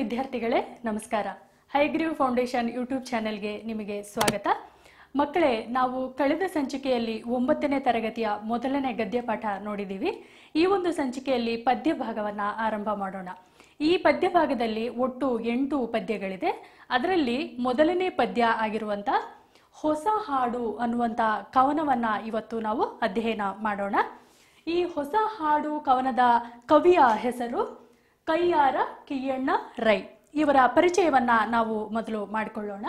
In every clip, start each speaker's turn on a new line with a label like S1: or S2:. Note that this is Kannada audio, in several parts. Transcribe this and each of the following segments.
S1: ವಿದ್ಯಾರ್ಥಿಗಳೇ ನಮಸ್ಕಾರ ಹೈಗ್ರೀವ್ ಫೌಂಡೇಶನ್ ಯೂಟ್ಯೂಬ್ ಚಾನೆಲ್ಗೆ ನಿಮಗೆ ಸ್ವಾಗತ ಮಕ್ಕಳೇ ನಾವು ಕಳೆದ ಸಂಚಿಕೆಯಲ್ಲಿ ಒಂಬತ್ತನೇ ತರಗತಿಯ ಮೊದಲನೇ ಗದ್ಯಪಾಠ ನೋಡಿದ್ದೀವಿ ಈ ಒಂದು ಸಂಚಿಕೆಯಲ್ಲಿ ಪದ್ಯ ಭಾಗವನ್ನ ಆರಂಭ ಮಾಡೋಣ ಈ ಪದ್ಯ ಭಾಗದಲ್ಲಿ ಒಟ್ಟು ಎಂಟು ಪದ್ಯಗಳಿದೆ ಅದರಲ್ಲಿ ಮೊದಲನೇ ಪದ್ಯ ಆಗಿರುವಂತ ಹೊಸ ಹಾಡು ಅನ್ನುವಂತ ಕವನವನ್ನ ಇವತ್ತು ನಾವು ಅಧ್ಯಯನ ಮಾಡೋಣ ಈ ಹೊಸ ಹಾಡು ಕವನದ ಕವಿಯ ಹೆಸರು ಕೈಯಾರ ಕಿಯಣ್ಣ ರೈ ಇವರ ಪರಿಚಯವನ್ನ ನಾವು ಮೊದಲು ಮಾಡಿಕೊಳ್ಳೋಣ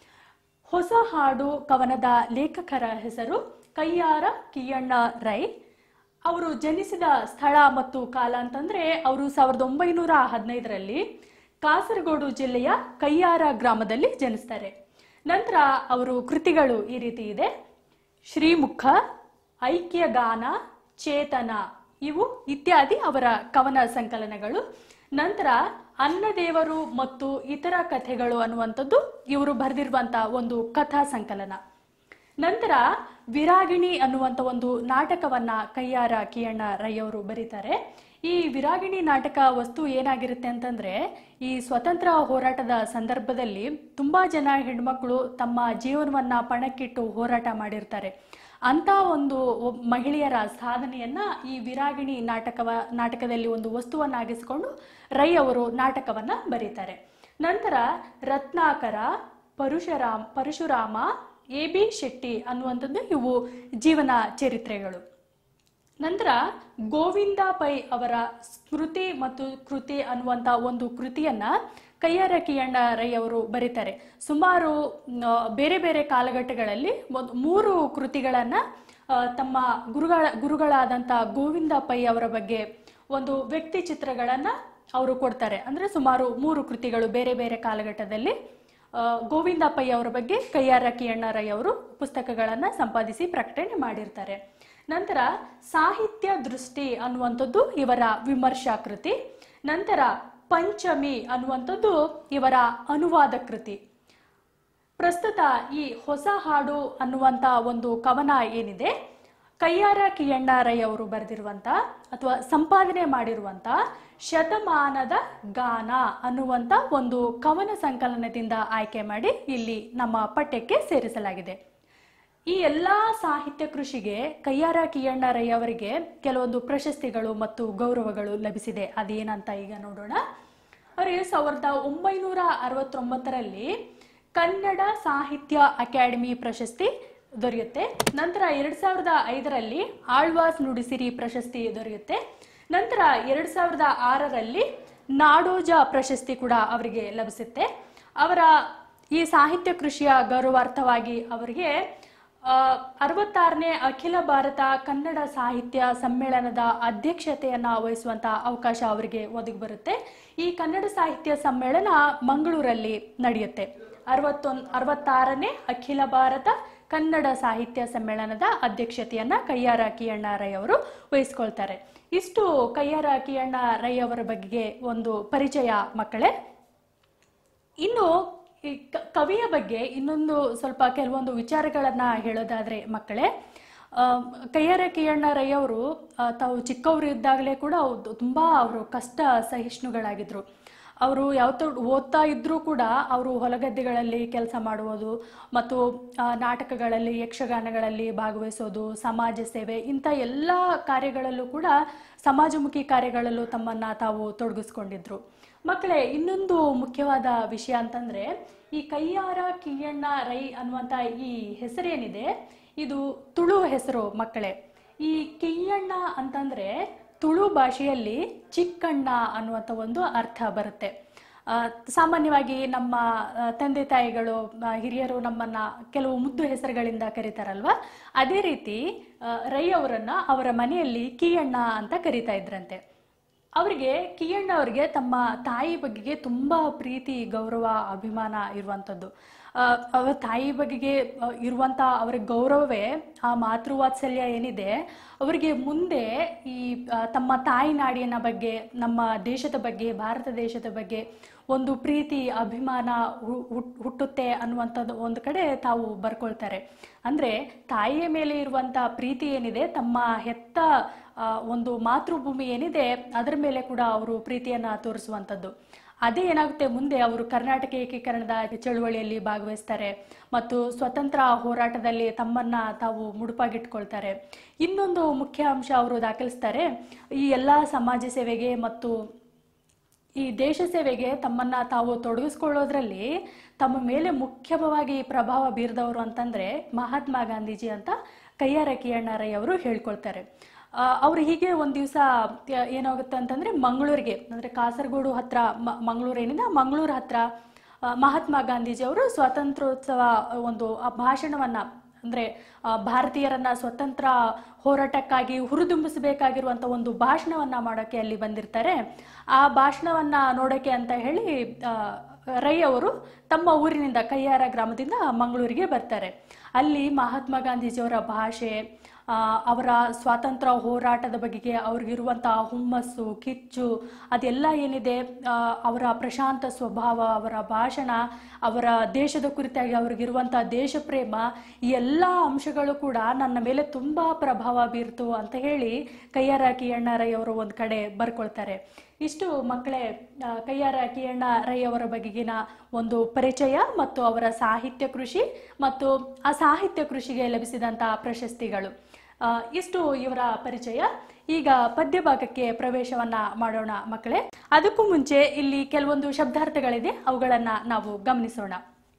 S1: ಹೊಸ ಹಾಡು ಕವನದ ಲೇಖಕರ ಹೆಸರು ಕೈಯಾರ ಕಿಯಣ್ಣ ರೈ ಅವರು ಜನಿಸಿದ ಸ್ಥಳ ಮತ್ತು ಕಾಲ ಅಂತಂದ್ರೆ ಅವರು ಸಾವಿರದ ಒಂಬೈನೂರ ಹದಿನೈದರಲ್ಲಿ ಕಾಸರಗೋಡು ಜಿಲ್ಲೆಯ ಕೈಯಾರ ಗ್ರಾಮದಲ್ಲಿ ಜನಿಸ್ತಾರೆ ನಂತರ ಅವರು ಕೃತಿಗಳು ಈ ರೀತಿ ಇದೆ ಶ್ರೀಮುಖ ಐಕ್ಯಗಾನ ಚೇತನ ಇವು ಇತ್ಯಾದಿ ಅವರ ಕವನ ಸಂಕಲನಗಳು ನಂತರ ಅನ್ನದೇವರು ಮತ್ತು ಇತರ ಕಥೆಗಳು ಅನ್ನುವಂಥದ್ದು ಇವರು ಬರೆದಿರುವಂತಹ ಒಂದು ಕಥಾ ಸಂಕಲನ ನಂತರ ವಿರಾಗಿಣಿ ಅನ್ನುವಂಥ ಒಂದು ನಾಟಕವನ್ನ ಕೈಯಾರ ಕಿಯಣ್ಣ ರೈ ಅವರು ಬರೀತಾರೆ ಈ ವಿರಾಗಿಣಿ ನಾಟಕ ವಸ್ತು ಏನಾಗಿರುತ್ತೆ ಅಂತಂದ್ರೆ ಈ ಸ್ವತಂತ್ರ ಹೋರಾಟದ ಸಂದರ್ಭದಲ್ಲಿ ತುಂಬಾ ಜನ ಹೆಣ್ಮಕ್ಳು ತಮ್ಮ ಜೀವನವನ್ನ ಪಣಕ್ಕಿಟ್ಟು ಹೋರಾಟ ಮಾಡಿರ್ತಾರೆ ಅಂತ ಒಂದು ಒಬ್- ಮಹಿಳೆಯರ ಸಾಧನೆಯನ್ನ ಈ ವಿರಾಗಿಣಿ ನಾಟಕವ ನಾಟಕದಲ್ಲಿ ಒಂದು ವಸ್ತುವನ್ನಾಗಿಸಿಕೊಂಡು ರೈ ಅವರು ನಾಟಕವನ್ನ ಬರೀತಾರೆ ನಂತರ ರತ್ನಾಕರ ಪರಶುರಾಮ್ ಪರಶುರಾಮ ಎ ಬಿ ಶೆಟ್ಟಿ ಅನ್ನುವಂಥದ್ದು ಇವು ಜೀವನ ಚರಿತ್ರೆಗಳು ನಂತರ ಗೋವಿಂದ ಪೈ ಅವರ ಸ್ಮೃತಿ ಮತ್ತು ಕೃತಿ ಅನ್ನುವಂಥ ಒಂದು ಕೃತಿಯನ್ನ ಕೈಯಾರ ಕಿಯಣ್ಣ ರೈ ಅವರು ಬರೀತಾರೆ ಸುಮಾರು ಮ್, ಬೇರೆ ಬೇರೆ ಕಾಲಘಟ್ಟಗಳಲ್ಲಿ ಒಂದು ಮೂರು ಕೃತಿಗಳನ್ನ ಆ, ತಮ್ಮ ಗುರುಗಳ ಗುರುಗಳಾದಂಥ ಗೋವಿಂದ ಪೈ ಅವರ ಬಗ್ಗೆ ಒಂದು ವ್ಯಕ್ತಿ ಚಿತ್ರಗಳನ್ನ ಅವರು ಕೊಡ್ತಾರೆ ಅಂದ್ರೆ ಸುಮಾರು ಮೂರು ಕೃತಿಗಳು ಬೇರೆ ಬೇರೆ ಕಾಲಘಟ್ಟದಲ್ಲಿ ಆ, ಗೋವಿಂದ ಪೈ ಅವರ ಬಗ್ಗೆ ಕೈಯಾರ ಕಿಯಣ್ಣ ರೈ ಅವರು ಪುಸ್ತಕಗಳನ್ನ ಸಂಪಾದಿಸಿ ಪ್ರಕಟಣೆ ಮಾಡಿರ್ತಾರೆ ನಂತರ ಸಾಹಿತ್ಯ ದೃಷ್ಟಿ ಅನ್ನುವಂಥದ್ದು ಇವರ ವಿಮರ್ಶಾ ಕೃತಿ ನಂತರ ಪಂಚಮಿ ಅನ್ನುವಂಥದ್ದು ಇವರ ಅನುವಾದ ಕೃತಿ ಪ್ರಸ್ತುತ ಈ ಹೊಸ ಹಾಡು ಅನ್ನುವಂಥ ಒಂದು ಕವನ ಏನಿದೆ ಕೈಯಾರ ಕಿಯಣ್ಣ ರೈ ಅವರು ಬರೆದಿರುವಂತ ಅಥವಾ ಸಂಪಾದನೆ ಮಾಡಿರುವಂತ ಶತಮಾನದ ಗಾನ ಅನ್ನುವಂತ ಒಂದು ಕವನ ಸಂಕಲನದಿಂದ ಆಯ್ಕೆ ಮಾಡಿ ಇಲ್ಲಿ ನಮ್ಮ ಪಠ್ಯಕ್ಕೆ ಸೇರಿಸಲಾಗಿದೆ ಈ ಎಲ್ಲಾ ಸಾಹಿತ್ಯ ಕೃಷಿಗೆ ಕೈಯಾರ ಕಿಯಣ್ಣ ರೈ ಅವರಿಗೆ ಕೆಲವೊಂದು ಪ್ರಶಸ್ತಿಗಳು ಮತ್ತು ಗೌರವಗಳು ಲಭಿಸಿದೆ ಅದೇನಂತ ಈಗ ನೋಡೋಣ ಅವರಿಗೆ ಸಾವಿರದ ಒಂಬೈನೂರ ಅರವತ್ತೊಂಬತ್ತರಲ್ಲಿ ಕನ್ನಡ ಸಾಹಿತ್ಯ ಅಕಾಡೆಮಿ ಪ್ರಶಸ್ತಿ ದೊರೆಯುತ್ತೆ ನಂತರ ಎರಡ್ ಸಾವಿರದ ಐದರಲ್ಲಿ ಆಳ್ವಾಸ್ ನುಡಿಸಿರಿ ಪ್ರಶಸ್ತಿ ದೊರೆಯುತ್ತೆ ನಂತರ ಎರಡ್ ಸಾವಿರದ ಆರರಲ್ಲಿ ನಾಡೋಜ ಪ್ರಶಸ್ತಿ ಕೂಡ ಅವರಿಗೆ ಲಭಿಸುತ್ತೆ ಅವರ ಈ ಸಾಹಿತ್ಯ ಕೃಷಿಯ ಗೌರವಾರ್ಥವಾಗಿ ಅವರಿಗೆ ಆ, ಅರವತ್ತಾರನೇ ಅಖಿಲ ಭಾರತ ಕನ್ನಡ ಸಾಹಿತ್ಯ ಸಮ್ಮೇಳನದ ಅಧ್ಯಕ್ಷತೆಯನ್ನ ವಹಿಸುವಂತ ಅವಕಾಶ ಅವರಿಗೆ ಒದಗಿ ಬರುತ್ತೆ ಈ ಕನ್ನಡ ಸಾಹಿತ್ಯ ಸಮ್ಮೇಳನ ಮಂಗಳೂರಲ್ಲಿ ನಡೆಯುತ್ತೆ ಅರವತ್ತೊಂದು ಅರವತ್ತಾರನೇ ಅಖಿಲ ಭಾರತ ಕನ್ನಡ ಸಾಹಿತ್ಯ ಸಮ್ಮೇಳನದ ಅಧ್ಯಕ್ಷತೆಯನ್ನ ಕೈಯಾರ ಕಿಯಣ್ಣ ರೈ ಅವರು ವಹಿಸ್ಕೊಳ್ತಾರೆ ಇಷ್ಟು ಕೈಯಾರ ಕಿಯಣ್ಣ ರೈ ಅವರ ಬಗ್ಗೆ ಒಂದು ಪರಿಚಯ ಮಕ್ಕಳೇ ಇನ್ನು ಈ ಕ- ಕವಿಯ ಬಗ್ಗೆ ಇನ್ನೊಂದು ಸ್ವಲ್ಪ ಕೆಲವೊಂದು ವಿಚಾರಗಳನ್ನ ಹೇಳೋದಾದ್ರೆ ಮಕ್ಕಳೇ ಆ, ಕೈಯಾರ ಕಿಯಣ್ಣ ರೈ ಅವರು ಆ, ತಾವು ಚಿಕ್ಕವರು ಇದ್ದಾಗಲೇ ಕೂಡ ಅವ್ರು ತುಂಬಾ ಅವರು ಕಷ್ಟ ಸಹಿಷ್ಣುಗಳಾಗಿದ್ರು ಅವರು ಯಾವತ್ತೂ ಓದ್ತಾ ಇದ್ರೂ ಕೂಡ ಅವರು ಹೊಲಗದ್ದೆಗಳಲ್ಲಿ ಕೆಲಸ ಮಾಡುವುದು ಮತ್ತು ಆ, ನಾಟಕಗಳಲ್ಲಿ ಯಕ್ಷಗಾನಗಳಲ್ಲಿ ಭಾಗವಹಿಸೋದು ಸಮಾಜ ಸೇವೆ ಇಂಥ ಎಲ್ಲ ಕಾರ್ಯಗಳಲ್ಲೂ ಕೂಡ ಸಮಾಜಮುಖಿ ಕಾರ್ಯಗಳಲ್ಲೂ ತಮ್ಮನ್ನ ತಾವು ತೊಡಗಿಸ್ಕೊಂಡಿದ್ರು ಮಕ್ಕಳೇ ಇನ್ನೊಂದು ಮುಖ್ಯವಾದ ವಿಷಯ ಅಂತಂದ್ರೆ ಈ ಕೈಯಾರ ಕಿಯಣ್ಣ ರೈ ಅನ್ನುವಂತ ಈ ಹೆಸರೇನಿದೆ ಇದು ತುಳು ಹೆಸರು ಮಕ್ಕಳೇ ಈ ಕಿಯಣ್ಣ ಅಂತಂದ್ರೆ ತುಳು ಭಾಷೆಯಲ್ಲಿ ಚಿಕ್ಕಣ್ಣ ಅನ್ನುವಂಥ ಒಂದು ಅರ್ಥ ಬರುತ್ತೆ ಆ, ಸಾಮಾನ್ಯವಾಗಿ ನಮ್ಮ ಆ, ತಂದೆ ತಾಯಿಗಳು ಆ, ಹಿರಿಯರು ನಮ್ಮನ್ನ ಕೆಲವು ಮುದ್ದು ಹೆಸರುಗಳಿಂದ ಕರೀತಾರಲ್ವಾ ಅದೇ ರೀತಿ ಆ, ರೈ ಅವರನ್ನ ಅವರ ಮನೆಯಲ್ಲಿ ಕಿಯಣ್ಣ ಅಂತ ಕರೀತಾ ಇದ್ರಂತೆ ಅವರಿಗೆ ಕಿಯಣ್ಣ ಅವರಿಗೆ ತಮ್ಮ ತಾಯಿ ಬಗೆಗೆ ತುಂಬಾ ಪ್ರೀತಿ ಗೌರವ ಅಭಿಮಾನ ಇರುವಂಥದ್ದು ಆ, ಅವರ ತಾಯಿ ಬಗೆಗೆ ಆ, ಇರುವಂತ ಅವರ ಗೌರವವೇ ಆ ಮಾತೃವಾತ್ಸಲ್ಯ ಏನಿದೆ ಅವರಿಗೆ ಮುಂದೆ ಈ ಆ, ತಮ್ಮ ತಾಯಿ ನಾಡಿನ ಬಗ್ಗೆ ನಮ್ಮ ದೇಶದ ಬಗ್ಗೆ ಭಾರತ ದೇಶದ ಬಗ್ಗೆ ಒಂದು ಪ್ರೀತಿ ಅಭಿಮಾನ ಹು- ಹುಟ್- ಹುಟ್ಟುತ್ತೆ ಅನ್ನುವಂಥದ್ದು ಒಂದು ಕಡೆ ತಾವು ಬರ್ಕೊಳ್ತಾರೆ ಅಂದ್ರೆ ತಾಯಿಯ ಮೇಲೆ ಇರುವಂತ ಪ್ರೀತಿ ಏನಿದೆ ತಮ್ಮ ಹೆತ್ತ ಆ, ಒಂದು ಮಾತೃಭೂಮಿ ಏನಿದೆ ಅದರ ಮೇಲೆ ಕೂಡ ಅವರು ಪ್ರೀತಿಯನ್ನ ತೋರಿಸುವಂಥದ್ದು ಅದೇ ಏನಾಗುತ್ತೆ ಮುಂದೆ ಅವರು ಕರ್ನಾಟಕ ಏಕೀಕರಣದ ಚಳುವಳಿಯಲ್ಲಿ ಭಾಗವಹಿಸ್ತಾರೆ ಮತ್ತು ಸ್ವತಂತ್ರ ಹೋರಾಟದಲ್ಲಿ ತಮ್ಮನ್ನ ತಾವು ಮುಡುಪಾಗಿಟ್ಕೊಳ್ತಾರೆ ಇನ್ನೊಂದು ಮುಖ್ಯ ಅಂಶ ಅವರು ದಾಖಲಿಸ್ತಾರೆ ಈ ಎಲ್ಲ ಸಮಾಜ ಸೇವೆಗೆ ಮತ್ತು ಈ ದೇಶ ಸೇವೆಗೆ ತಮ್ಮನ್ನ ತಾವು ತೊಡಗಿಸ್ಕೊಳ್ಳೋದ್ರಲ್ಲಿ ತಮ್ಮ ಮೇಲೆ ಮುಖ್ಯವಾಗಿ ಪ್ರಭಾವ ಬೀರಿದವರು ಅಂತಂದ್ರೆ ಮಹಾತ್ಮ ಗಾಂಧೀಜಿ ಅಂತ ಕಯ್ಯಾರ ಕಿಯಣ್ಣರೈ ಅವರು ಹೇಳ್ಕೊಳ್ತಾರೆ ಆ, ಅವ್ರು ಹೀಗೆ ಒಂದು ದಿವಸ ಏನಾಗುತ್ತೆ ಅಂತಂದ್ರೆ ಮಂಗಳೂರಿಗೆ ಅಂದ್ರೆ ಕಾಸರಗೋಡು ಹತ್ರ ಮ- ಮಂಗಳೂರು ಏನಿದೆ ಆ ಮಂಗಳೂರು ಹತ್ರ ಆ, ಮಹಾತ್ಮ ಗಾಂಧೀಜಿ ಅವರು ಸ್ವಾತಂತ್ರ್ಯೋತ್ಸವ ಒಂದು ಆ ಭಾಷಣವನ್ನ ಅಂದ್ರೆ ಆ, ಭಾರತೀಯರನ್ನ ಸ್ವತಂತ್ರ ಹೋರಾಟಕ್ಕಾಗಿ ಹುರಿದುಂಬಿಸಬೇಕಾಗಿರುವಂತ ಒಂದು ಭಾಷಣವನ್ನ ಮಾಡೋಕೆ ಅಲ್ಲಿ ಬಂದಿರ್ತಾರೆ ಆ ಭಾಷಣವನ್ನ ನೋಡೋಕೆ ಅಂತ ಹೇಳಿ ಆ, ರೈ ಅವರು ತಮ್ಮ ಊರಿನಿಂದ ಕೈಯಾರ ಗ್ರಾಮದಿಂದ ಮಂಗಳೂರಿಗೆ ಬರ್ತಾರೆ ಅಲ್ಲಿ ಮಹಾತ್ಮ ಗಾಂಧೀಜಿಯವರ ಭಾಷೆ ಆ, ಅವರ ಸ್ವಾತಂತ್ರ್ಯ ಹೋರಾಟದ ಬಗೆಗೆ ಅವ್ರಿಗಿರುವಂತಹ ಹುಮ್ಮಸ್ಸು ಕಿಚ್ಚು ಅದೆಲ್ಲ ಏನಿದೆ ಆ, ಅವರ ಪ್ರಶಾಂತ ಸ್ವಭಾವ ಅವರ ಭಾಷಣ ಅವರ ದೇಶದ ಕುರಿತಾಗಿ ಅವ್ರಿಗಿರುವಂತಹ ದೇಶ ಪ್ರೇಮ ಈ ಎಲ್ಲ ಅಂಶಗಳು ಕೂಡ ನನ್ನ ಮೇಲೆ ತುಂಬಾ ಪ್ರಭಾವ ಬೀರ್ತು ಅಂತ ಹೇಳಿ ಕೈಯಾರ ಕಿಯಣ್ಣ ರೈ ಅವರು ಒಂದು ಕಡೆ ಬರ್ಕೊಳ್ತಾರೆ ಇಷ್ಟು ಮಕ್ಕಳೇ ಆ, ಕೈಯಾರ ಕಿಯಣ್ಣ ರೈ ಅವರ ಬಗೆಗಿನ ಒಂದು ಪರಿಚಯ ಮತ್ತು ಅವರ ಸಾಹಿತ್ಯ ಕೃಷಿ ಮತ್ತು ಆ ಸಾಹಿತ್ಯ ಕೃಷಿಗೆ ಲಭಿಸಿದಂತಹ ಪ್ರಶಸ್ತಿಗಳು ಆ, ಇಷ್ಟು ಇವರ ಪರಿಚಯ ಈಗ ಪದ್ಯ ಭಾಗಕ್ಕೆ ಪ್ರವೇಶವನ್ನ ಮಾಡೋಣ ಮಕ್ಕಳೇ ಅದಕ್ಕೂ ಮುಂಚೆ ಇಲ್ಲಿ ಕೆಲವೊಂದು ಶಬ್ದಾರ್ಥಗಳಿದೆ ಅವುಗಳನ್ನ ನಾವು ಗಮನಿಸೋಣ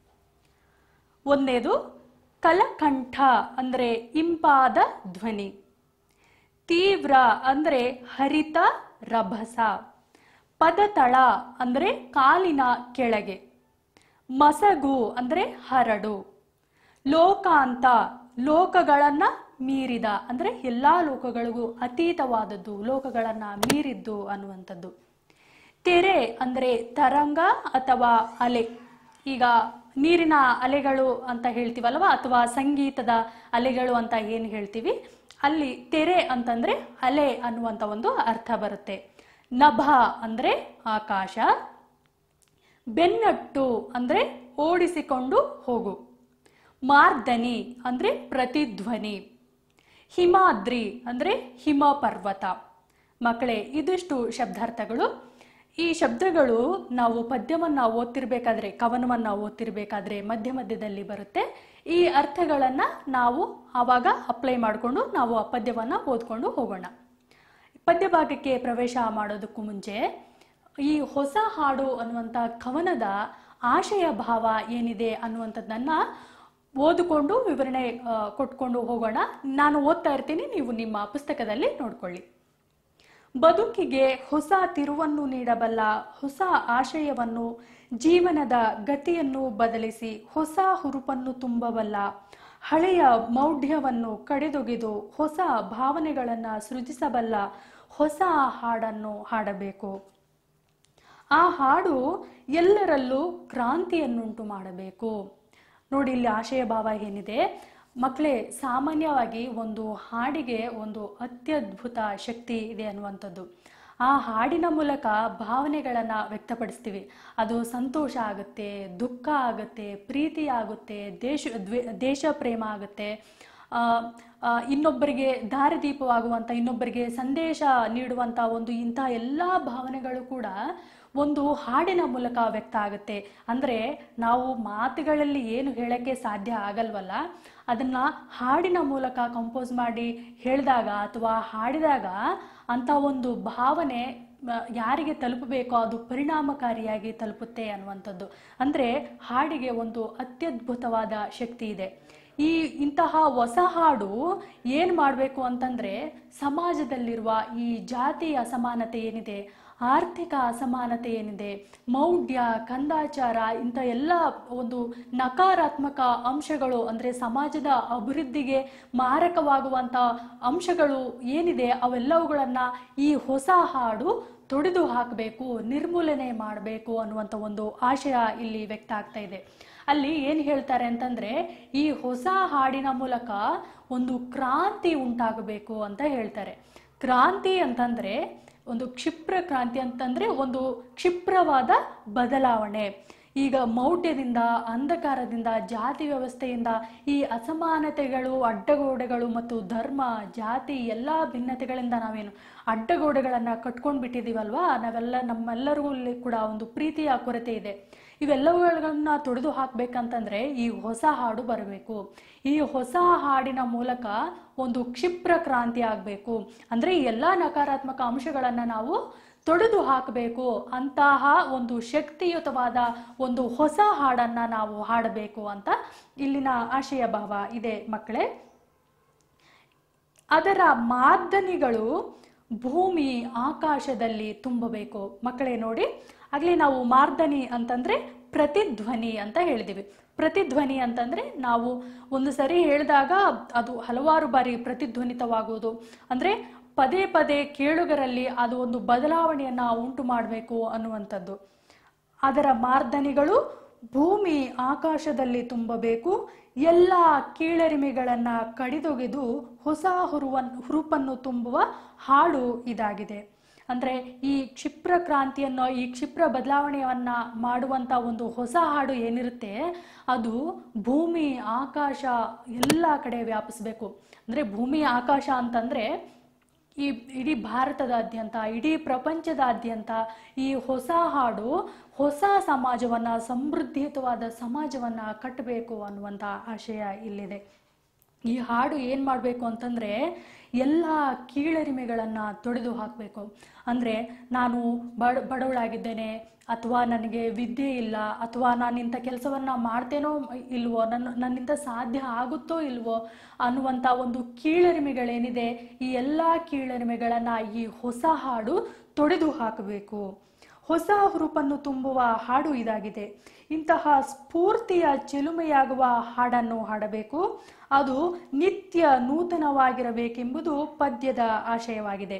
S1: ಒಂದನೇದು ಕಲಕಂಠ ಅಂದ್ರೆ ಇಂಪಾದ ಧ್ವನಿ ತೀವ್ರ ಅಂದ್ರೆ ಹರಿತ ರಭಸ ಪದತಳ ಅಂದ್ರೆ ಕಾಲಿನ ಕೆಳಗೆ ಮಸಗು ಅಂದ್ರೆ ಹರಡು ಲೋಕಾಂತ ಲೋಕಗಳನ್ನ ಮೀರಿದ ಅಂದ್ರೆ ಎಲ್ಲಾ ಲೋಕಗಳಿಗೂ ಅತೀತವಾದದ್ದು ಲೋಕಗಳನ್ನ ಮೀರಿದ್ದು ಅನ್ನುವಂಥದ್ದು ತೆರೆ ಅಂದ್ರೆ ತರಂಗ ಅಥವಾ ಅಲೆ ಈಗ ನೀರಿನ ಅಲೆಗಳು ಅಂತ ಹೇಳ್ತೀವಲ್ವಾ ಅಥವಾ ಸಂಗೀತದ ಅಲೆಗಳು ಅಂತ ಏನು ಹೇಳ್ತೀವಿ ಅಲ್ಲಿ ತೆರೆ ಅಂತಂದ್ರೆ ಅಲೆ ಅನ್ನುವಂಥ ಒಂದು ಅರ್ಥ ಬರುತ್ತೆ ನಭ ಅಂದ್ರೆ ಆಕಾಶ ಬೆನ್ನಟ್ಟು ಅಂದ್ರೆ ಓಡಿಸಿಕೊಂಡು ಹೋಗು ಮಾರ್ದನಿ ಅಂದ್ರೆ ಪ್ರತಿಧ್ವನಿ ಹಿಮಾದ್ರಿ ಅಂದ್ರೆ ಹಿಮ ಪರ್ವತ ಮಕ್ಕಳೇ ಇದಿಷ್ಟು ಶಬ್ದಾರ್ಥಗಳು ಈ ಶಬ್ದಗಳು ನಾವು ಪದ್ಯವನ್ನ ಓದ್ತಿರ್ಬೇಕಾದ್ರೆ ಕವನವನ್ನ ಓದ್ತಿರ್ಬೇಕಾದ್ರೆ ಮಧ್ಯ ಮಧ್ಯದಲ್ಲಿ ಬರುತ್ತೆ ಈ ಅರ್ಥಗಳನ್ನ ನಾವು ಆವಾಗ ಅಪ್ಲೈ ಮಾಡಿಕೊಂಡು ನಾವು ಆ ಪದ್ಯವನ್ನ ಓದ್ಕೊಂಡು ಹೋಗೋಣ ಪದ್ಯ ಭಾಗಕ್ಕೆ ಪ್ರವೇಶ ಮಾಡೋದಕ್ಕೂ ಮುಂಚೆ ಈ ಹೊಸ ಹಾಡು ಅನ್ನುವಂಥ ಕವನದ ಆಶಯ ಭಾವ ಏನಿದೆ ಅನ್ನುವಂಥದ್ದನ್ನ ಓದಿಕೊಂಡು ವಿವರಣೆ ಆ, ಕೊಟ್ಕೊಂಡು ಹೋಗೋಣ ನಾನು ಓದ್ತಾ ಇರ್ತೀನಿ ನೀವು ನಿಮ್ಮ ಪುಸ್ತಕದಲ್ಲಿ ನೋಡ್ಕೊಳ್ಳಿ ಬದುಕಿಗೆ ಹೊಸ ತಿರುವನ್ನು ನೀಡಬಲ್ಲ ಹೊಸ ಆಶಯವನ್ನು ಜೀವನದ ಗತಿಯನ್ನು ಬದಲಿಸಿ ಹೊಸ ಹುರುಪನ್ನು ತುಂಬಬಲ್ಲ ಹಳೆಯ ಮೌಢ್ಯವನ್ನು ಕಡೆದೊಗೆದು ಹೊಸ ಭಾವನೆಗಳನ್ನು ಸೃಜಿಸಬಲ್ಲ ಹೊಸ ಹಾಡನ್ನು ಹಾಡಬೇಕು ಆ ಹಾಡು ಎಲ್ಲರಲ್ಲೂ ಕ್ರಾಂತಿಯನ್ನುಂಟು ಮಾಡಬೇಕು ನೋಡಿ ಇಲ್ಲಿ ಆಶಯ ಭಾವ ಏನಿದೆ ಮಕ್ಕಳೇ ಸಾಮಾನ್ಯವಾಗಿ ಒಂದು ಹಾಡಿಗೆ ಒಂದು ಅತ್ಯದ್ಭುತ ಶಕ್ತಿ ಇದೆ ಅನ್ನುವಂಥದ್ದು ಆ ಹಾಡಿನ ಮೂಲಕ ಭಾವನೆಗಳನ್ನು ವ್ಯಕ್ತಪಡಿಸ್ತೀವಿ ಅದು ಸಂತೋಷ ಆಗುತ್ತೆ ದುಃಖ ಆಗುತ್ತೆ ಪ್ರೀತಿ ಆಗುತ್ತೆ ದೇಶ ದ್ವೇ ದೇಶ ಪ್ರೇಮ ಆಗುತ್ತೆ ಆ, ಆ, ಇನ್ನೊಬ್ಬರಿಗೆ ದಾರಿದೀಪವಾಗುವಂಥ ಇನ್ನೊಬ್ಬರಿಗೆ ಸಂದೇಶ ನೀಡುವಂಥ ಒಂದು ಇಂಥ ಎಲ್ಲ ಭಾವನೆಗಳು ಕೂಡ ಒಂದು ಹಾಡಿನ ಮೂಲಕ ವ್ಯಕ್ತ ಆಗುತ್ತೆ ಅಂದರೆ ನಾವು ಮಾತುಗಳಲ್ಲಿ ಏನು ಹೇಳಕ್ಕೆ ಸಾಧ್ಯ ಆಗಲ್ವಲ್ಲ ಅದನ್ನ ಹಾಡಿನ ಮೂಲಕ ಕಂಪೋಸ್ ಮಾಡಿ ಹೇಳಿದಾಗ ಅಥವಾ ಹಾಡಿದಾಗ ಅಂಥ ಒಂದು ಭಾವನೆ ಮ, ಯಾರಿಗೆ ತಲುಪಬೇಕೋ ಅದು ಪರಿಣಾಮಕಾರಿಯಾಗಿ ತಲುಪುತ್ತೆ ಅನ್ನುವಂಥದ್ದು ಅಂದರೆ ಹಾಡಿಗೆ ಒಂದು ಅತ್ಯದ್ಭುತವಾದ ಶಕ್ತಿ ಇದೆ ಈ ಇಂತಹ ಹೊಸ ಹಾಡು ಏನು ಮಾಡಬೇಕು ಅಂತಂದರೆ ಸಮಾಜದಲ್ಲಿರುವ ಈ ಜಾತಿ ಅಸಮಾನತೆ ಏನಿದೆ ಆರ್ಥಿಕ ಅಸಮಾನತೆ ಏನಿದೆ ಮೌಢ್ಯ ಕಂದಾಚಾರ ಇಂಥ ಎಲ್ಲ ಒಂದು ನಕಾರಾತ್ಮಕ ಅಂಶಗಳು ಅಂದರೆ ಸಮಾಜದ ಅಭಿವೃದ್ಧಿಗೆ ಮಾರಕವಾಗುವಂಥ ಅಂಶಗಳು ಏನಿದೆ ಅವೆಲ್ಲವುಗಳನ್ನು ಈ ಹೊಸ ಹಾಡು ತೊಡೆದು ಹಾಕಬೇಕು ನಿರ್ಮೂಲನೆ ಮಾಡಬೇಕು ಅನ್ನುವಂಥ ಒಂದು ಆಶಯ ಇಲ್ಲಿ ವ್ಯಕ್ತ ಆಗ್ತಾ ಇದೆ ಅಲ್ಲಿ ಏನು ಹೇಳ್ತಾರೆ ಅಂತಂದ್ರೆ ಈ ಹೊಸ ಹಾಡಿನ ಮೂಲಕ ಒಂದು ಕ್ರಾಂತಿ ಉಂಟಾಗಬೇಕು ಅಂತ ಹೇಳ್ತಾರೆ ಕ್ರಾಂತಿ ಅಂತಂದ್ರೆ ಒಂದು ಕ್ಷಿಪ್ರ ಕ್ರಾಂತಿ ಅಂತಂದ್ರೆ ಒಂದು ಕ್ಷಿಪ್ರವಾದ ಬದಲಾವಣೆ ಈಗ ಮೌಢ್ಯದಿಂದ ಅಂಧಕಾರದಿಂದ ಜಾತಿ ವ್ಯವಸ್ಥೆಯಿಂದ ಈ ಅಸಮಾನತೆಗಳು ಅಡ್ಡಗೋಡೆಗಳು ಮತ್ತು ಧರ್ಮ ಜಾತಿ ಎಲ್ಲ ಭಿನ್ನತೆಗಳಿಂದ ನಾವೇನು ಅಡ್ಡಗೋಡೆಗಳನ್ನು ಕಟ್ಕೊಂಡು ಬಿಟ್ಟಿದ್ದೀವಲ್ವಾ ನಾವೆಲ್ಲ ನಮ್ಮೆಲ್ಲರಿಗೂ ಇಲ್ಲಿ ಕೂಡ ಒಂದು ಪ್ರೀತಿಯ ಕೊರತೆ ಇದೆ ಇವೆಲ್ಲವುಗಳನ್ನ ತೊಡೆದು ಹಾಕ್ಬೇಕಂತಂದ್ರೆ ಈ ಹೊಸ ಹಾಡು ಬರಬೇಕು ಈ ಹೊಸ ಹಾಡಿನ ಮೂಲಕ ಒಂದು ಕ್ಷಿಪ್ರ ಕ್ರಾಂತಿ ಆಗಬೇಕು ಅಂದ್ರೆ ಈ ಎಲ್ಲ ನಕಾರಾತ್ಮಕ ಅಂಶಗಳನ್ನ ನಾವು ತೊಡೆದು ಹಾಕಬೇಕು ಅಂತಹ ಒಂದು ಶಕ್ತಿಯುತವಾದ ಒಂದು ಹೊಸ ಹಾಡನ್ನ ನಾವು ಹಾಡಬೇಕು ಅಂತ ಇಲ್ಲಿನ ಆಶಯ ಭಾವ ಇದೆ ಮಕ್ಕಳೇ ಅದರ ಮಾರ್ದನಿಗಳು ಭೂಮಿ ಆಕಾಶದಲ್ಲಿ ತುಂಬಬೇಕು ಮಕ್ಕಳೇ ನೋಡಿ ಆಗಲೇ ನಾವು ಮಾರ್ದನಿ ಅಂತಂದ್ರೆ ಪ್ರತಿಧ್ವನಿ ಅಂತ ಹೇಳಿದೀವಿ ಪ್ರತಿಧ್ವನಿ ಅಂತಂದ್ರೆ ನಾವು ಒಂದು ಸರಿ ಹೇಳಿದಾಗ ಅದು ಹಲವಾರು ಬಾರಿ ಪ್ರತಿಧ್ವನಿತವಾಗುವುದು ಅಂದ್ರೆ ಪದೇ ಪದೇ ಕೇಳುಗರಲ್ಲಿ ಅದು ಒಂದು ಬದಲಾವಣೆಯನ್ನ ಉಂಟು ಮಾಡಬೇಕು ಅನ್ನುವಂಥದ್ದು ಅದರ ಮಾರ್ದನಿಗಳು ಭೂಮಿ ಆಕಾಶದಲ್ಲಿ ತುಂಬಬೇಕು ಎಲ್ಲ ಕೀಳರಿಮೆಗಳನ್ನ ಕಡಿದೊಗೆದು ಹೊಸ ಹುರುವನ್ ಹುರುಪನ್ನು ತುಂಬುವ ಹಾಡು ಇದಾಗಿದೆ ಅಂದ್ರೆ ಈ ಕ್ಷಿಪ್ರ ಕ್ರಾಂತಿಯನ್ನು ಈ ಕ್ಷಿಪ್ರ ಬದಲಾವಣೆಯನ್ನ ಮಾಡುವಂತ ಒಂದು ಹೊಸ ಹಾಡು ಏನಿರುತ್ತೆ ಅದು ಭೂಮಿ ಆಕಾಶ ಎಲ್ಲ ಕಡೆ ವ್ಯಾಪಿಸ್ಬೇಕು ಅಂದ್ರೆ ಭೂಮಿ ಆಕಾಶ ಅಂತಂದ್ರೆ ಈ ಇಡೀ ಭಾರತದಾದ್ಯಂತ ಇಡೀ ಪ್ರಪಂಚದಾದ್ಯಂತ ಈ ಹೊಸ ಹಾಡು ಹೊಸ ಸಮಾಜವನ್ನ ಸಮೃದ್ಧಿಯುತವಾದ ಸಮಾಜವನ್ನ ಕಟ್ಟಬೇಕು ಅನ್ನುವಂಥ ಆಶಯ ಇಲ್ಲಿದೆ ಈ ಹಾಡು ಏನು ಮಾಡಬೇಕು ಅಂತಂದರೆ ಎಲ್ಲ ಕೀಳರಿಮೆಗಳನ್ನು ತೊಡೆದು ಹಾಕಬೇಕು ಅಂದರೆ ನಾನು ಬಡ ಬಡವಳಾಗಿದ್ದೇನೆ ಅಥವಾ ನನಗೆ ವಿದ್ಯೆ ಇಲ್ಲ ಅಥವಾ ನಾನು ಇಂಥ ಕೆಲಸವನ್ನು ಮಾಡ್ತೇನೋ ಇಲ್ವೋ ನನ್ನ ನನ್ನಿಂದ ಸಾಧ್ಯ ಆಗುತ್ತೋ ಇಲ್ವೋ ಅನ್ನುವಂಥ ಒಂದು ಕೀಳರಿಮೆಗಳೇನಿದೆ ಈ ಎಲ್ಲ ಕೀಳರಿಮೆಗಳನ್ನು ಈ ಹೊಸ ಹಾಡು ತೊಡೆದು ಹಾಕಬೇಕು ಹೊಸ ಹುರುಪನ್ನು ತುಂಬುವ ಹಾಡು ಇದಾಗಿದೆ ಇಂತಹ ಸ್ಫೂರ್ತಿಯ ಚಿಲುಮೆಯಾಗುವ ಹಾಡನ್ನು ಹಾಡಬೇಕು ಅದು ನಿತ್ಯ ನೂತನವಾಗಿರಬೇಕೆಂಬುದು ಪದ್ಯದ ಆಶಯವಾಗಿದೆ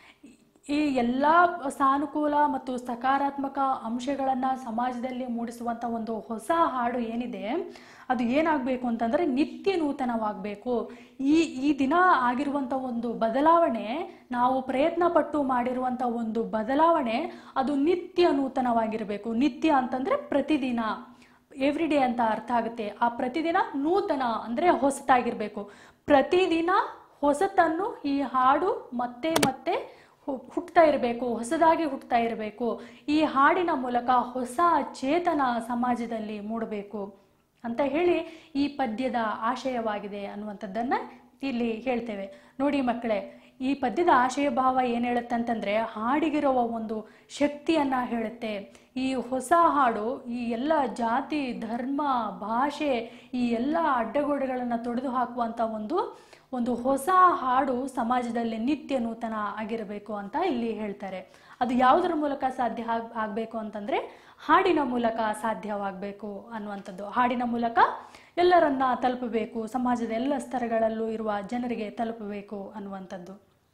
S1: ಈ ಎಲ್ಲ ಸಾನುಕೂಲ ಮತ್ತು ಸಕಾರಾತ್ಮಕ ಅಂಶಗಳನ್ನು ಸಮಾಜದಲ್ಲಿ ಮೂಡಿಸುವಂಥ ಒಂದು ಹೊಸ ಹಾಡು ಏನಿದೆ ಅದು ಏನಾಗಬೇಕು ಅಂತಂದರೆ ನಿತ್ಯ ನೂತನವಾಗಬೇಕು ಈ ಈ ದಿನ ಆಗಿರುವಂಥ ಒಂದು ಬದಲಾವಣೆ ನಾವು ಪ್ರಯತ್ನ ಪಟ್ಟು ಮಾಡಿರುವಂಥ ಒಂದು ಬದಲಾವಣೆ ಅದು ನಿತ್ಯ ನೂತನವಾಗಿರಬೇಕು ನಿತ್ಯ ಅಂತಂದರೆ ಪ್ರತಿದಿನ ಎವ್ರಿ ಡೇ ಅಂತ ಅರ್ಥ ಆಗುತ್ತೆ ಆ ಪ್ರತಿದಿನ ನೂತನ ಅಂದರೆ ಹೊಸತಾಗಿರಬೇಕು ಪ್ರತಿದಿನ ಹೊಸತನ್ನು ಈ ಹಾಡು ಮತ್ತೆ ಮತ್ತೆ ಹು- ಹುಟ್ತಾ ಇರಬೇಕು ಹೊಸದಾಗಿ ಹುಟ್ತಾ ಇರಬೇಕು ಈ ಹಾಡಿನ ಮೂಲಕ ಹೊಸ ಚೇತನ ಸಮಾಜದಲ್ಲಿ ಮೂಡಬೇಕು ಅಂತ ಹೇಳಿ ಈ ಪದ್ಯದ ಆಶಯವಾಗಿದೆ ಅನ್ನುವಂಥದ್ದನ್ನ ಇಲ್ಲಿ ಹೇಳ್ತೇವೆ ನೋಡಿ ಮಕ್ಕಳೇ ಈ ಪದ್ಯದ ಆಶಯ ಭಾವ ಏನು ಹೇಳುತ್ತೆ ಅಂತಂದ್ರೆ ಹಾಡಿಗಿರುವ ಒಂದು ಶಕ್ತಿಯನ್ನ ಹೇಳುತ್ತೆ ಈ ಹೊಸ ಹಾಡು ಈ ಎಲ್ಲ ಜಾತಿ ಧರ್ಮ ಭಾಷೆ ಈ ಎಲ್ಲ ಅಡ್ಡಗೋಡೆಗಳನ್ನು ತೊಡೆದು ಹಾಕುವಂತ ಒಂದು ಒಂದು ಹೊಸ ಹಾಡು ಸಮಾಜದಲ್ಲಿ ನಿತ್ಯ ನೂತನ ಆಗಿರಬೇಕು ಅಂತ ಇಲ್ಲಿ ಹೇಳ್ತಾರೆ ಅದು ಯಾವುದರ ಮೂಲಕ ಸಾಧ್ಯ ಆಗ್- ಆಗ್ಬೇಕು ಅಂತಂದ್ರೆ ಹಾಡಿನ ಮೂಲಕ ಸಾಧ್ಯವಾಗಬೇಕು ಅನ್ನುವಂಥದ್ದು ಹಾಡಿನ ಮೂಲಕ ಎಲ್ಲರನ್ನ ತಲುಪಬೇಕು ಸಮಾಜದ ಎಲ್ಲ ಸ್ತರಗಳಲ್ಲೂ ಇರುವ ಜನರಿಗೆ ತಲುಪಬೇಕು ಅನ್ನುವಂಥದ್ದು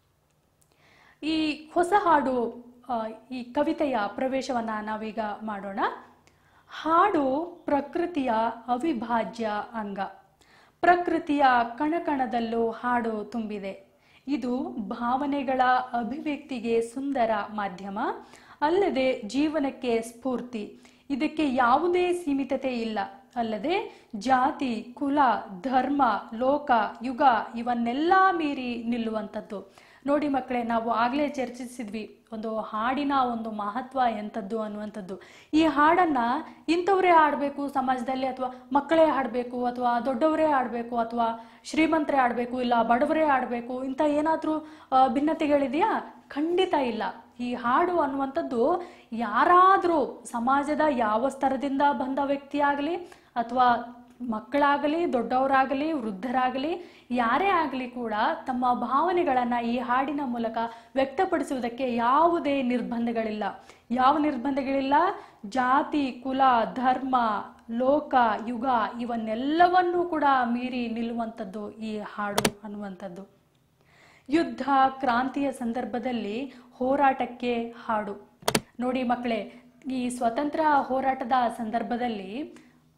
S1: ಈ ಹೊಸ ಹಾಡು ಆ, ಈ ಕವಿತೆಯ ಪ್ರವೇಶವನ್ನ ನಾವೀಗ ಮಾಡೋಣ ಹಾಡು ಪ್ರಕೃತಿಯ ಅವಿಭಾಜ್ಯ ಅಂಗ ಪ್ರಕೃತಿಯ ಕಣಕಣದಲ್ಲೂ ಹಾಡು ತುಂಬಿದೆ ಇದು ಭಾವನೆಗಳ ಅಭಿವ್ಯಕ್ತಿಗೆ ಸುಂದರ ಮಾಧ್ಯಮ ಅಲ್ಲದೆ ಜೀವನಕ್ಕೆ ಸ್ಫೂರ್ತಿ ಇದಕ್ಕೆ ಯಾವುದೇ ಸೀಮಿತತೆ ಇಲ್ಲ ಅಲ್ಲದೆ ಜಾತಿ ಕುಲ ಧರ್ಮ ಲೋಕ ಯುಗ ಇವನ್ನೆಲ್ಲ ಮೀರಿ ನಿಲ್ಲುವಂಥದ್ದು ನೋಡಿ ಮಕ್ಕಳೇ ನಾವು ಆಗಲೇ ಚರ್ಚಿಸಿದ್ವಿ ಒಂದು ಹಾಡಿನ ಒಂದು ಮಹತ್ವ ಎಂಥದ್ದು ಅನ್ನುವಂಥದ್ದು ಈ ಹಾಡನ್ನ ಇಂಥವರೇ ಆಡಬೇಕು ಸಮಾಜದಲ್ಲಿ ಅಥವಾ ಮಕ್ಕಳೇ ಹಾಡಬೇಕು ಅಥವಾ ದೊಡ್ಡವರೇ ಆಡಬೇಕು ಅಥವಾ ಶ್ರೀಮಂತರೇ ಆಡಬೇಕು ಇಲ್ಲ ಬಡವರೇ ಆಡಬೇಕು ಇಂಥ ಏನಾದರೂ ಭಿನ್ನತೆಗಳಿದೆಯಾ ಖಂಡಿತ ಇಲ್ಲ ಈ ಹಾಡು ಅನ್ನುವಂಥದ್ದು ಯಾರಾದರೂ ಸಮಾಜದ ಯಾವ ಸ್ತರದಿಂದ ಬಂದ ವ್ಯಕ್ತಿ ಆಗಲಿ ಅಥವಾ ಮಕ್ಕಳಾಗಲಿ ದೊಡ್ಡವರಾಗಲಿ ವೃದ್ಧರಾಗಲಿ ಯಾರೇ ಆಗಲಿ ಕೂಡ ತಮ್ಮ ಭಾವನೆಗಳನ್ನು ಈ ಹಾಡಿನ ಮೂಲಕ ವ್ಯಕ್ತಪಡಿಸುವುದಕ್ಕೆ ಯಾವುದೇ ನಿರ್ಬಂಧಗಳಿಲ್ಲ ಯಾವ ನಿರ್ಬಂಧಗಳಿಲ್ಲ ಜಾತಿ ಕುಲ ಧರ್ಮ ಲೋಕ ಯುಗ ಇವನ್ನೆಲ್ಲವನ್ನೂ ಕೂಡ ಮೀರಿ ನಿಲ್ಲುವಂಥದ್ದು ಈ ಹಾಡು ಅನ್ನುವಂಥದ್ದು ಯುದ್ಧ ಕ್ರಾಂತಿಯ ಸಂದರ್ಭದಲ್ಲಿ ಹೋರಾಟಕ್ಕೆ ಹಾಡು ನೋಡಿ ಮಕ್ಕಳೇ ಈ ಸ್ವತಂತ್ರ ಹೋರಾಟದ ಸಂದರ್ಭದಲ್ಲಿ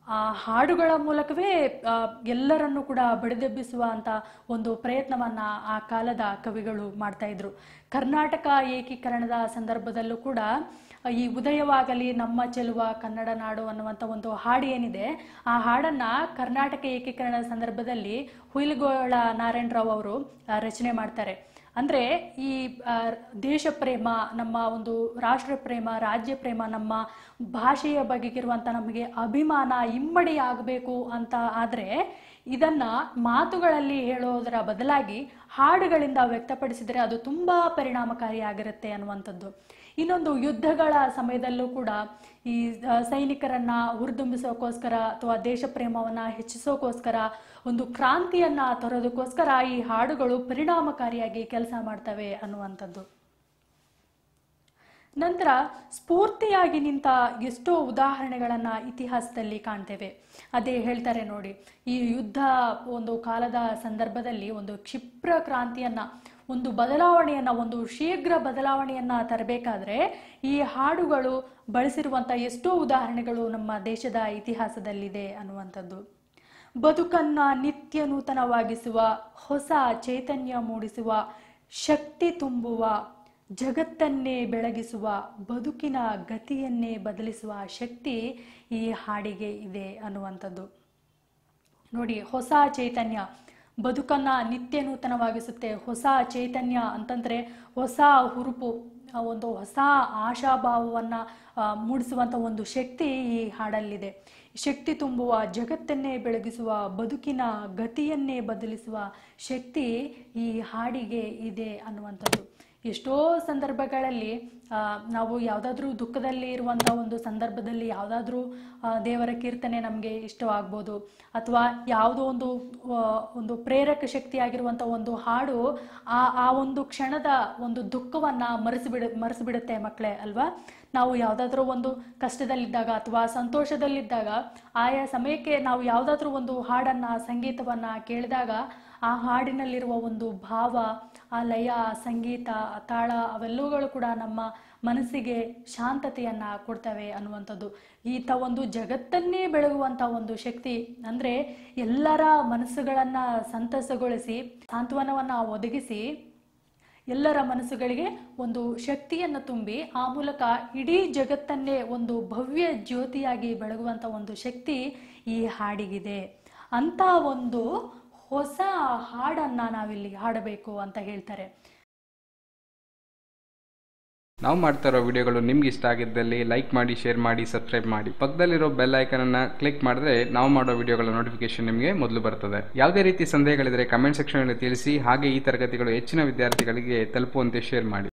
S1: ಆ ಹಾಡುಗಳ ಮೂಲಕವೇ ಆ, ಎಲ್ಲರನ್ನು ಕೂಡ ಬಡಿದೆಬ್ಬಿಸುವ ಅಂತ ಒಂದು ಪ್ರಯತ್ನವನ್ನ ಆ ಕಾಲದ ಕವಿಗಳು ಮಾಡ್ತಾ ಇದ್ರು ಕರ್ನಾಟಕ ಏಕೀಕರಣದ ಸಂದರ್ಭದಲ್ಲೂ ಕೂಡ ಈ ಉದಯವಾಗಲಿ ನಮ್ಮ ಚೆಲುವ ಕನ್ನಡ ನಾಡು ಅನ್ನುವಂಥ ಒಂದು ಹಾಡು ಏನಿದೆ ಆ ಹಾಡನ್ನ ಕರ್ನಾಟಕ ಏಕೀಕರಣದ ಸಂದರ್ಭದಲ್ಲಿ ಹುಯಿಲಗೋಳ ನಾರಾಯಣರಾವ್ ಅವರು ಆ, ರಚನೆ ಮಾಡ್ತಾರೆ ಅಂದ್ರೆ ಈ ಆ, ದೇಶ ಪ್ರೇಮ ನಮ್ಮ ಒಂದು ರಾಷ್ಟ್ರ ಪ್ರೇಮ ರಾಜ್ಯ ಪ್ರೇಮ ನಮ್ಮ ಭಾಷೆಯ ಬಗೆಗಿರುವಂತ ನಮಗೆ ಅಭಿಮಾನ ಇಮ್ಮಡಿ ಆಗಬೇಕು ಅಂತ ಆದ್ರೆ ಇದನ್ನ ಮಾತುಗಳಲ್ಲಿ ಹೇಳೋದರ ಬದಲಾಗಿ ಹಾಡುಗಳಿಂದ ವ್ಯಕ್ತಪಡಿಸಿದರೆ ಅದು ತುಂಬಾ ಪರಿಣಾಮಕಾರಿಯಾಗಿರುತ್ತೆ ಅನ್ನುವಂಥದ್ದು ಇನ್ನೊಂದು ಯುದ್ಧಗಳ ಸಮಯದಲ್ಲೂ ಕೂಡ ಈ ಆ, ಸೈನಿಕರನ್ನ ಹುರಿದುಂಬಿಸೋಕೋಸ್ಕರ ಅಥವಾ ದೇಶ ಪ್ರೇಮವನ್ನ ಹೆಚ್ಚಿಸೋಕೋಸ್ಕರ ಒಂದು ಕ್ರಾಂತಿಯನ್ನ ತರೋದಕ್ಕೋಸ್ಕರ ಈ ಹಾಡುಗಳು ಪರಿಣಾಮಕಾರಿಯಾಗಿ ಕೆಲಸ ಮಾಡ್ತವೆ ಅನ್ನುವಂಥದ್ದು ನಂತರ ಸ್ಫೂರ್ತಿಯಾಗಿ ನಿಂತ ಎಷ್ಟೋ ಉದಾಹರಣೆಗಳನ್ನ ಇತಿಹಾಸದಲ್ಲಿ ಕಾಣ್ತೇವೆ ಅದೇ ಹೇಳ್ತಾರೆ ನೋಡಿ ಈ ಯುದ್ಧ ಒಂದು ಕಾಲದ ಸಂದರ್ಭದಲ್ಲಿ ಒಂದು ಕ್ಷಿಪ್ರ ಕ್ರಾಂತಿಯನ್ನ ಒಂದು ಬದಲಾವಣೆಯನ್ನ ಒಂದು ಶೀಘ್ರ ಬದಲಾವಣೆಯನ್ನ ತರಬೇಕಾದ್ರೆ ಈ ಹಾಡುಗಳು ಬಳಸಿರುವಂತ ಎಷ್ಟೋ ಉದಾಹರಣೆಗಳು ನಮ್ಮ ದೇಶದ ಇತಿಹಾಸದಲ್ಲಿದೆ ಅನ್ನುವಂಥದ್ದು ಬದುಕನ್ನ ನಿತ್ಯ ನೂತನವಾಗಿಸುವ ಹೊಸ ಚೈತನ್ಯ ಮೂಡಿಸುವ ಶಕ್ತಿ ತುಂಬುವ ಜಗತ್ತನ್ನೇ ಬೆಳಗಿಸುವ ಬದುಕಿನ ಗತಿಯನ್ನೇ ಬದಲಿಸುವ ಶಕ್ತಿ ಈ ಹಾಡಿಗೆ ಇದೆ ಅನ್ನುವಂಥದ್ದು ನೋಡಿ ಹೊಸ ಚೈತನ್ಯ ಬದುಕನ್ನ ನಿತ್ಯ ನೂತನವಾಗಿಸುತ್ತೆ ಹೊಸ ಚೈತನ್ಯ ಅಂತಂದ್ರೆ ಹೊಸ ಹುರುಪು ಆ ಒಂದು ಹೊಸ ಆಶಾಭಾವವನ್ನ ಆ, ಮೂಡಿಸುವಂತ ಒಂದು ಶಕ್ತಿ ಈ ಹಾಡಲ್ಲಿದೆ ಶಕ್ತಿ ತುಂಬುವ ಜಗತ್ತನ್ನೇ ಬೆಳಗಿಸುವ ಬದುಕಿನ ಗತಿಯನ್ನೇ ಬದಲಿಸುವ ಶಕ್ತಿ ಈ ಹಾಡಿಗೆ ಇದೆ ಅನ್ನುವಂಥದ್ದು ಎಷ್ಟೋ ಸಂದರ್ಭಗಳಲ್ಲಿ ಆ, ನಾವು ಯಾವುದಾದ್ರೂ ದುಃಖದಲ್ಲಿ ಇರುವಂಥ ಒಂದು ಸಂದರ್ಭದಲ್ಲಿ ಯಾವುದಾದ್ರೂ ದೇವರ ಕೀರ್ತನೆ ನಮಗೆ ಇಷ್ಟವಾಗ್ಬೋದು ಅಥವಾ ಯಾವುದೋ ಒಂದು ಆ, ಒಂದು ಪ್ರೇರಕ ಶಕ್ತಿಯಾಗಿರುವಂಥ ಒಂದು ಹಾಡು ಆ ಆ ಒಂದು ಕ್ಷಣದ ಒಂದು ದುಃಖವನ್ನ ಮರೆಸಿಬಿಡ ಮರೆಸಿಬಿಡುತ್ತೆ ಮಕ್ಕಳೇ ಅಲ್ವಾ ನಾವು ಯಾವುದಾದ್ರೂ ಒಂದು ಕಷ್ಟದಲ್ಲಿದ್ದಾಗ ಅಥವಾ ಸಂತೋಷದಲ್ಲಿದ್ದಾಗ ಆಯಾ ಸಮಯಕ್ಕೆ ನಾವು ಯಾವುದಾದ್ರೂ ಒಂದು ಹಾಡನ್ನ ಸಂಗೀತವನ್ನ ಕೇಳಿದಾಗ ಆ ಹಾಡಿನಲ್ಲಿರುವ ಒಂದು ಭಾವ ಆ ಲಯ ಆ ಸಂಗೀತ ಆ ತಾಳ ಅವೆಲ್ಲವುಗಳು ಕೂಡ ನಮ್ಮ ಮನಸ್ಸಿಗೆ ಶಾಂತತೆಯನ್ನ ಕೊಡ್ತವೆ ಅನ್ನುವಂಥದ್ದು ಈತ ಒಂದು ಜಗತ್ತನ್ನೇ ಬೆಳಗುವಂತ ಒಂದು ಶಕ್ತಿ ಅಂದ್ರೆ ಎಲ್ಲರ ಮನಸ್ಸುಗಳನ್ನ ಸಂತಸಗೊಳಿಸಿ ಸಾಂತ್ವನವನ್ನ ಒದಗಿಸಿ ಎಲ್ಲರ ಮನಸ್ಸುಗಳಿಗೆ ಒಂದು ಶಕ್ತಿಯನ್ನು ತುಂಬಿ ಆ ಮೂಲಕ ಇಡೀ ಜಗತ್ತನ್ನೇ ಒಂದು ಭವ್ಯ ಜ್ಯೋತಿಯಾಗಿ ಬೆಳಗುವಂತ ಒಂದು ಶಕ್ತಿ ಈ ಹಾಡಿಗಿದೆ ಅಂತ ಒಂದು ಹೊಸ ಹಾಡನ್ನ ನಾವಿಲ್ಲಿ ಹಾಡಬೇಕು ಅಂತ ಹೇಳ್ತಾರೆ
S2: ನಾವು ಮಾಡ್ತಾ ಇರೋ ವಿಡಿಯೋಗಳು ನಿಮ್ಗೆ ಇಷ್ಟ ಆಗಿದ್ದಲ್ಲಿ ಲೈಕ್ ಮಾಡಿ ಶೇರ್ ಮಾಡಿ ಸಬ್ಸ್ಕ್ರೈಬ್ ಮಾಡಿ ಪಕ್ಕದಲ್ಲಿರೋ ಬೆಲ್ ಐಕನನ್ನು ಕ್ಲಿಕ್ ಮಾಡಿದ್ರೆ ನಾವು ಮಾಡೋ ವಿಡಿಯೋಗಳ ನೋಟಿಫಿಕೇಶನ್ ನಿಮಗೆ ಮೊದಲು ಬರ್ತದೆ ಯಾವುದೇ ರೀತಿ ಸಂದೇಹಗಳಿದ್ರೆ ಕಮೆಂಟ್ ಸೆಕ್ಷನಲ್ಲಿ ತಿಳಿಸಿ ಹಾಗೆ ಈ ತರಗತಿಗಳು ಹೆಚ್ಚಿನ ವಿದ್ಯಾರ್ಥಿಗಳಿಗೆ ತಲುಪುವಂತೆ ಶೇರ್ ಮಾಡಿ